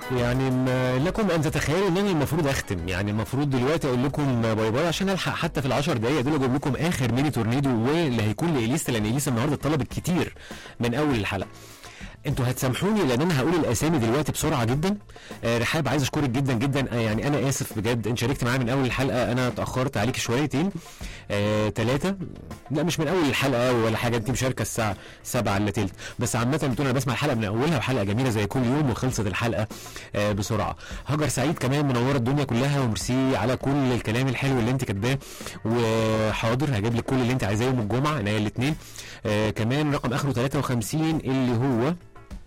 يعني م- لكم ان تتخيلوا ان انا المفروض اختم يعني المفروض دلوقتي اقول لكم باي باي عشان الحق حتى في العشر دقايق دول اجيب لكم اخر ميني تورنيدو واللي هيكون لاليسا لان اليسا النهارده طلبت كتير من اول الحلقه انتوا هتسامحوني لان انا هقول الاسامي دلوقتي بسرعه جدا آه رحاب عايز اشكرك جدا جدا آه يعني انا اسف بجد انت شاركت معايا من اول الحلقه انا اتاخرت عليك شويتين ثلاثه آه لا مش من اول الحلقه ولا حاجه انت مشاركه الساعه 7 الا تلت بس عامه بتقول انا بسمع الحلقه من اولها وحلقه جميله زي كل يوم وخلصت الحلقه آه بسرعه هاجر سعيد كمان منوره الدنيا كلها وميرسي على كل الكلام الحلو اللي انت كاتباه وحاضر هجيب لك كل اللي انت عايزاه يوم الجمعه انا الاثنين آه كمان رقم اخره 53 اللي هو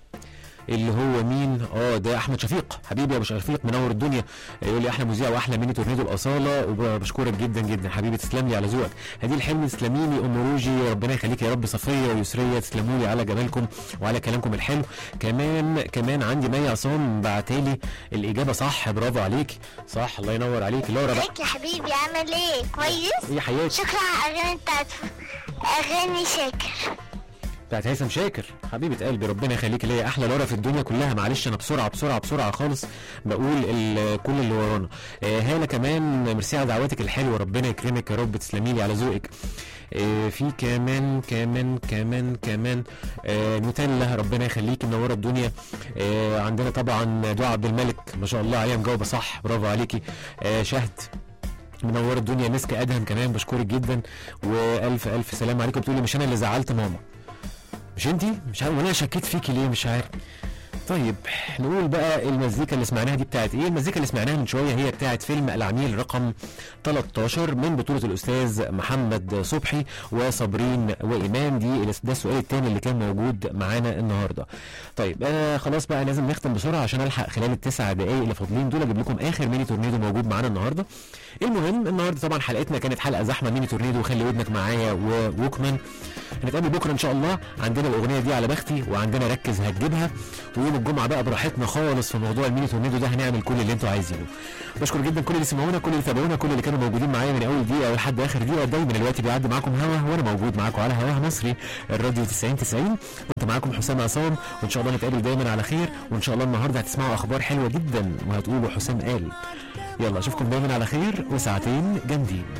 اللي هو مين اه ده احمد شفيق حبيبي يا ابو شفيق منور الدنيا يقول لي احلى مذيع واحلى ميني تورنيدو الاصاله وبشكرك جدا جدا حبيبي تسلم لي على ذوقك هدي الحلم تسلمي لي ام روجي ربنا يخليك يا رب صفيه ويسريه تسلموا لي على جمالكم وعلى كلامكم الحلو كمان كمان عندي مي عصام بعتالي الاجابه صح برافو عليك صح الله ينور عليك لورا بقى ازيك يا حبيبي عامل ايه كويس يا حياتي شكرا على الاغاني بتاعت اغاني شاكر بتاعت هيثم شاكر حبيبه قلبي ربنا يخليك ليا احلى لورا في الدنيا كلها معلش انا بسرعه بسرعه بسرعه خالص بقول ال- كل اللي ورانا آه، هاله كمان ميرسي على دعواتك الحلوه ربنا يكرمك يا رب تسلمي لي على ذوقك آه، في كمان كمان كمان كمان آه، نوتيلا ربنا يخليك منوره الدنيا آه، عندنا طبعا دعاء عبد الملك ما شاء الله عليها مجاوبه صح برافو عليكي آه، شهد منوره الدنيا مسك ادهم كمان بشكرك جدا والف الف سلام عليكم بتقولي مش انا اللي زعلت ماما مش انتي مش عارف وانا شكيت فيكي ليه مش عارف طيب نقول بقى المزيكا اللي سمعناها دي بتاعت ايه المزيكا اللي سمعناها من شويه هي بتاعت فيلم العميل رقم 13 من بطوله الاستاذ محمد صبحي وصابرين وايمان دي ده السؤال الثاني اللي كان موجود معانا النهارده طيب آه خلاص بقى لازم نختم بسرعه عشان الحق خلال التسع دقائق اللي فاضلين دول اجيب لكم اخر ميني تورنيدو موجود معانا النهارده المهم النهارده طبعا حلقتنا كانت حلقه زحمه ميني تورنيدو وخلي ودنك معايا ووكمان هنتقابل بكره ان شاء الله عندنا الاغنيه دي على بختي وعندنا ركز هتجيبها ويوم الجمعه بقى براحتنا خالص في موضوع الميني تورنيدو ده هنعمل كل اللي انتوا عايزينه بشكر جدا كل اللي سمعونا كل اللي تابعونا كل اللي كانوا موجودين معايا من اول دقيقه لحد اخر دقيقه دايما الوقت بيعدي معاكم هوا وانا موجود معاكم على هواها مصري الراديو 90 90 كنت معاكم حسام عصام وان شاء الله نتقابل دايما على خير وان شاء الله النهارده هتسمعوا اخبار حلوه جدا وهتقولوا حسام قال يلا اشوفكم دايما على خير وساعتين جامدين